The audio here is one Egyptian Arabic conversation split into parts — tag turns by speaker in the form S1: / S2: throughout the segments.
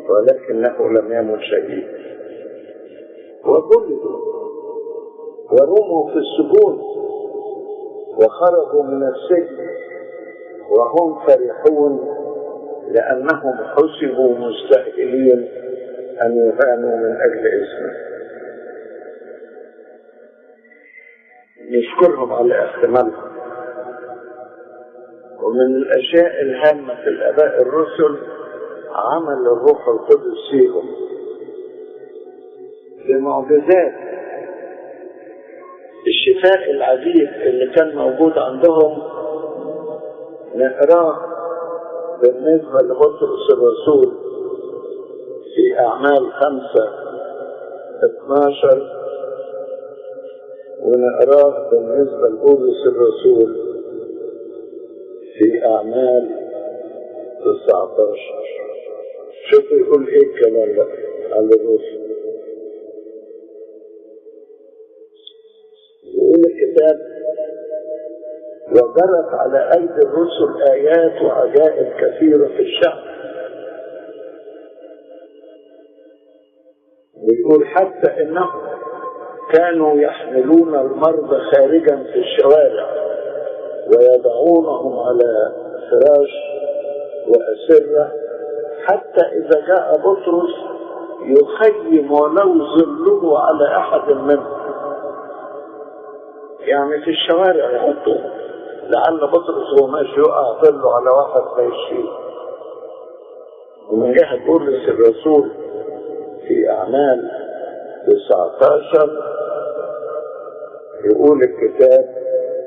S1: ولكنه لم يمت شهيد وجلدوا ورموا في السجون وخرجوا من السجن وهم فرحون لأنهم حسبوا مستأهلين أن يهانوا من أجل اسمه نشكرهم على احتمالهم ومن الأشياء الهامة في الآباء الرسل عمل الروح القدس فيهم بمعجزات الشفاء العجيب اللي كان موجود عندهم نقراه بالنسبة لبطرس الرسول في أعمال خمسة 12 ونقراه بالنسبة لبولس الرسول في أعمال 19 شوفوا يقول إيه الكلام ده على الرسل يقول الكتاب وجرت على أيدي الرسل آيات وعجائب كثيرة في الشعب ويقول حتى إنهم كانوا يحملون المرضى خارجا في الشوارع ويضعونهم على فراش وأسرة حتى إذا جاء بطرس يخيم ولو ظله على أحد منهم يعني في الشوارع يحطوه لعل بطرس وهو ماشي يقع ظله على واحد فيشيل ومن جهة بولس الرسول في أعمال 19 يقول الكتاب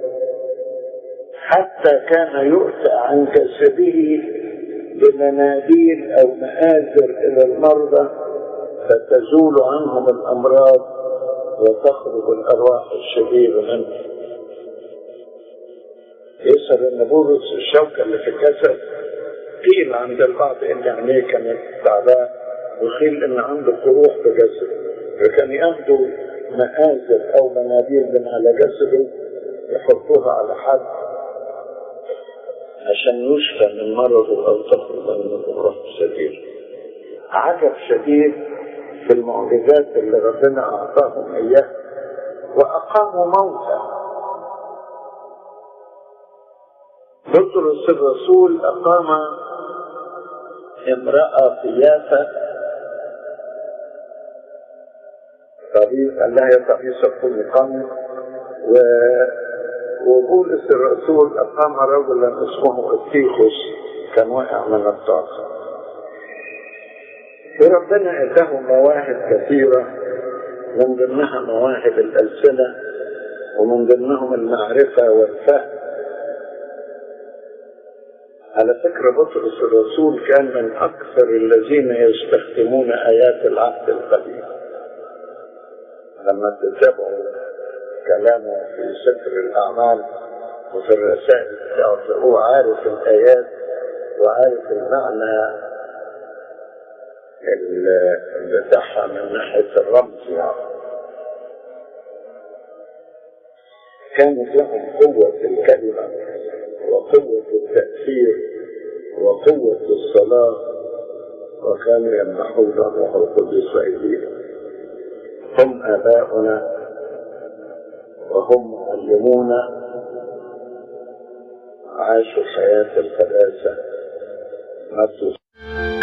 S1: حتى كان يؤتى عن جسده بمناديل أو مآزر إلى المرضى فتزول عنهم الأمراض وتخرج الأرواح الشريرة منهم يسأل أن بولس الشوكة اللي في الجسد قيل عند البعض إن عينيه كانت تعبان وقيل إن عنده قروح في جسده فكان ياخدوا مآزر أو مناديل من على جسده يحطوها على حد عشان يشفى من مرضه أو تخرج من القروح الشديد عجب شديد في المعجزات اللي ربنا أعطاهم إياها وأقاموا موتى بطرس الرسول أقام امرأة في يافا طبيب قال لها يا طبيب كل قمر و وبولس الرسول أقام رجلا اسمه التيخوس كان واقع من الطاقة وربنا اداه مواهب كثيرة من ضمنها مواهب الألسنة ومن ضمنهم المعرفة والفهم على فكرة بطرس الرسول كان من أكثر الذين يستخدمون آيات العهد القديم لما تتابعوا كلامه في سفر الأعمال وفي الرسائل بتاعته هو عارف الآيات وعارف المعنى بتاعها من ناحية الرمز يعني كانت لهم قوة الكلمة وقوة التأثير وقوة الصلاة وكانوا يمنحون الروح القدس أيديهم هم آباؤنا وهم معلمونا عاشوا حياة القداسة